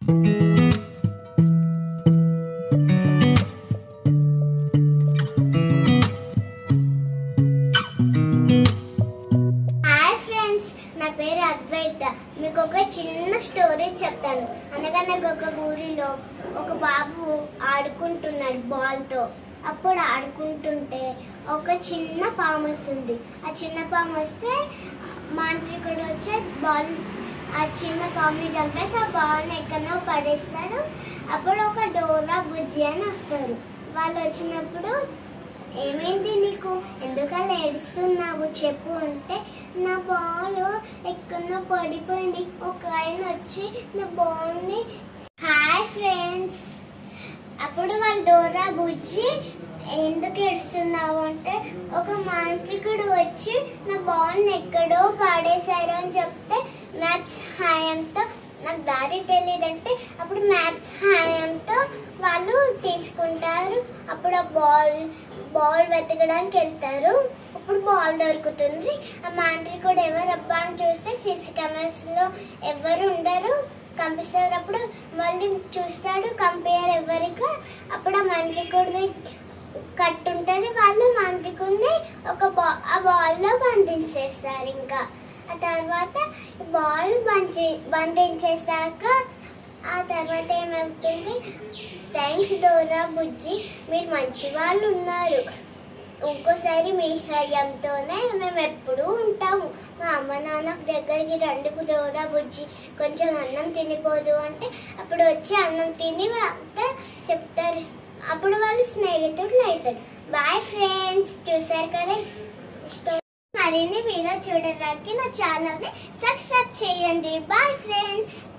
hi friends నా పేరు అద్వైత మీకు ఒక చిన్న స్టోరీ చెప్తాను అనగనగా ఒక ఊరిలో ఒక బాబు ఆడుకుంటున్నాడు బాల్తో అప్పుడు ఆడుకుంటుంటే ఒక చిన్న పాము వస్తుంది ఆ చిన్న పాము వస్తే మాంత్రికుడు వచ్చే బాల్ ఆ చిన్న పాముని చంపేసి ఆ బాల్ని ఎక్కడో పడేస్తాడు అప్పుడు ఒక డోరా బుజ్జి అని వస్తారు వాళ్ళు వచ్చినప్పుడు ఏమైంది నీకు ఎందుకలా ఏడుస్తున్నావు చెప్పు అంటే నా బాల్ ఎక్కడో పడిపోయింది ఒక ఆయన వచ్చి నా బాల్ని హాయ్ ఫ్రెండ్స్ అప్పుడు వాళ్ళు డోరా బుజ్జి ఎందుకు ఏడుస్తున్నావు అంటే ఒక మాంత్రికుడు వచ్చి నా బాల్ని ఎక్కడో పాడేశారు అని చెప్తే మ్యాప్స్ సహాయంతో నాకు దారి తెలియదంటే అప్పుడు మ్యాప్స్ సహాయంతో వాళ్ళు తీసుకుంటారు అప్పుడు ఆ బాల్ బాల్ వెతకడానికి వెళ్తారు అప్పుడు బాల్ దొరుకుతుంది ఆ మాంత్రికుడు ఎవరు అబ్బా అని చూస్తే సీసీ కెమెరాస్ లో ఎవరు ఉండరు కంపిస్తారు అప్పుడు మళ్ళీ చూస్తాడు కంపేర్ ఎవరికి అప్పుడు ఆ మాంత్రికుడిని కట్టుంటది వాళ్ళు మాంత్రికుడిని ఒక బా ఆ బాల్ లో బంధించేస్తారు ఇంకా ఆ తర్వాత బాల్ బంధి బంధించేసాక ఆ తర్వాత ఏమవుతుంది థ్యాంక్స్ డోరా బుజ్జి మీరు మంచి వాళ్ళు ఉన్నారు ఇంకోసారి మీ సహాయంతోనే మేము ఎప్పుడూ ఉంటాము మా అమ్మ నాన్న దగ్గరికి రండి డోరా బుజ్జి కొంచెం అన్నం తినిపోదు అంటే అప్పుడు వచ్చి అన్నం తిని అంతా చెప్తారు అప్పుడు వాళ్ళు స్నేహితులు అవుతారు బాయ్ ఫ్రెండ్స్ చూసారు కదా స్టోరీ మరిన్ని వీడియో చూడడానికి నా ఛానల్ని సబ్స్క్రైబ్ చేయండి బాయ్ ఫ్రెండ్స్